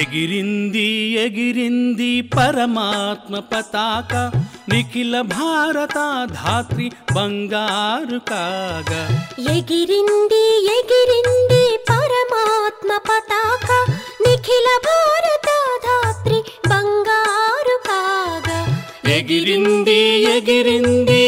ఎగిరింది ఎగిరింది పరమాత్మ పతాక నిఖిల భారత ధాత్రి బంగారు కాగా ఎగిరింది ఎగిరింది పరమాత్మ పతాక నిఖిల భారత ధాత్రి బంగారు కాగా ఎగిరింది ఎగిరింది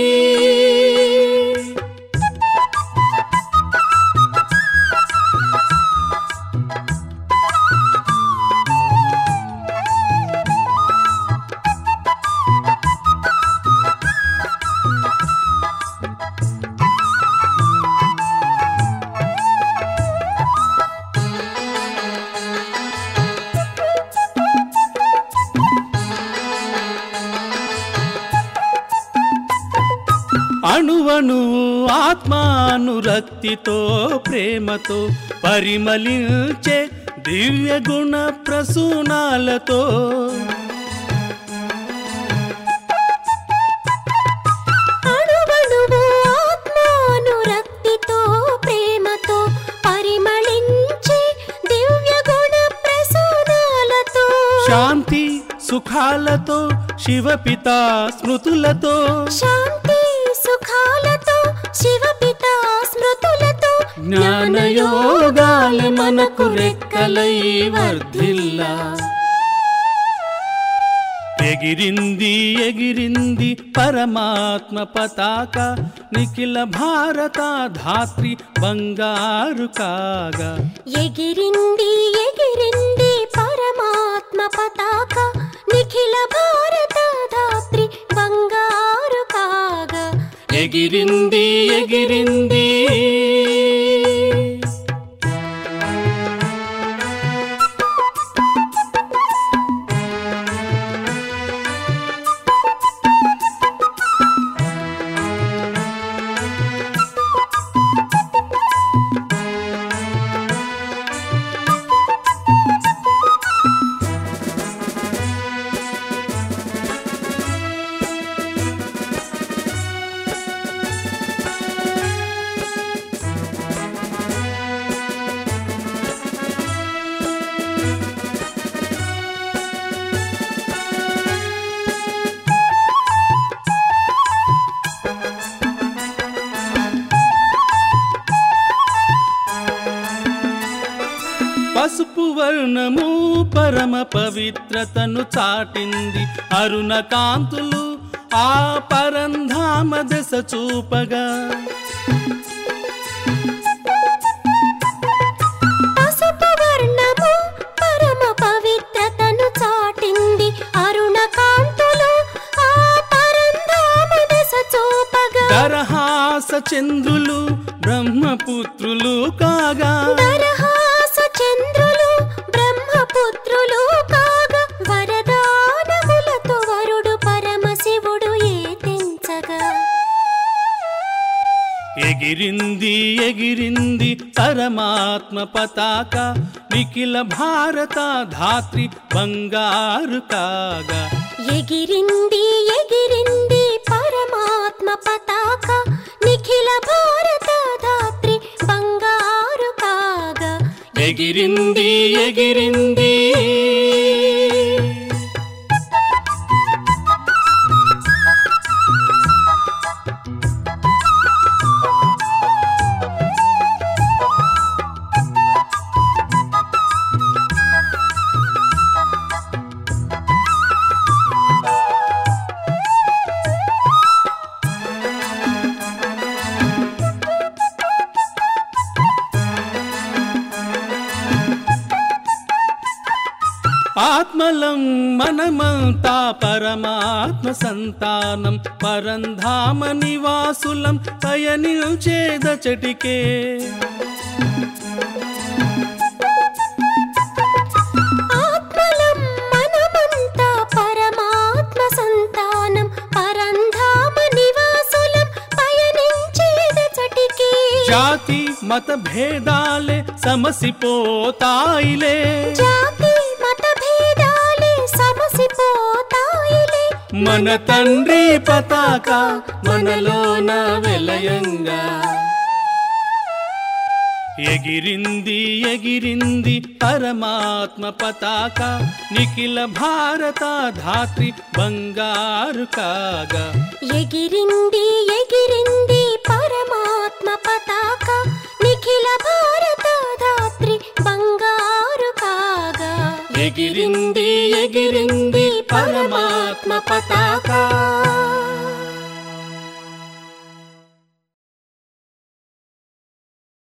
అణువను ఆత్మానురక్తితో ప్రేమతో పరిమళించే దివ్య గుణ ప్రసూనాలతో అణువణువు ఆత్మానురక్తితో ప్రేమతో పరిమళించే దివ్య గుణ ప్రసూనాలతో శాంతి సుఖాలతో శివపిత స్మృతులతో శాంతి సుఖాలతో శివపిత స్మృతులతో జ్ఞానయోగాల మనకు రెక్కలై వర్ధిల్లా ఎగిరింది ఎగిరింది పరమాత్మ పతాక నిఖిల భారత ధాత్రి బంగారు కాగా ఎగిరింది ఎగిరింది పరమాత్మ పతాక నిఖిల భారత ధాత్రి బంగారు కాగా ఎగిరింది ఎగిరింది పసుపు వర్ణము పరమ పవిత్రతను చాటింది అరుణ కాంతులు ఆ పరంధామ దశ చూపగా పసుపు వర్ణము పరమ పవిత్రతను చాటింది అరుణ కాంతులు ఆ పరంధామ దశ చూపగా దరహాస చంద్రులు బ్రహ్మపుత్రులు కాగా దరహాస చంద్రులు బ్రహ్మపుత్రులు కాగా వరదానములతో వరుడు పరమశివుడు ఏతించగా ఎగిరింది ఎగిరింది పరమాత్మ పతాక నిఖిల భారత ధాత్రి బంగారు కాగా ఎగిరింది ఎగిరింది పరమాత్మ పతాక నిఖిల భారత ధాత్రి బంగారు కాగా ఎగిరింది ఎగిరింది ఆత్మలం మనమంతా పరమాత్మ సంతానం పరంధామ నివాసులం పయనిల్చేదచటికే ఆత్మలం మనమంతా పరమాత్మ సంతానం పరంధామ నివాసులం పయనించేదచటికి జాతి మత భేదాలే సమసిపోతాయిలే జాతి మత భేదాలే సమసిపోతాయిలే మన తండ్రి పతాక మనలోన వెలయంగా ఎగిరింది ఎగిరింది పరమాత్మ పతాక నిఖిల భారత ధాత్రి బంగారు కాగా ఎగిరింది ఎగిరింది పరమాత్మ పతాక నిఖిల భారత ధాత్రి బంగారు కాగా ఎగిరింది ఎగిరింది పరమాత్మ పతాక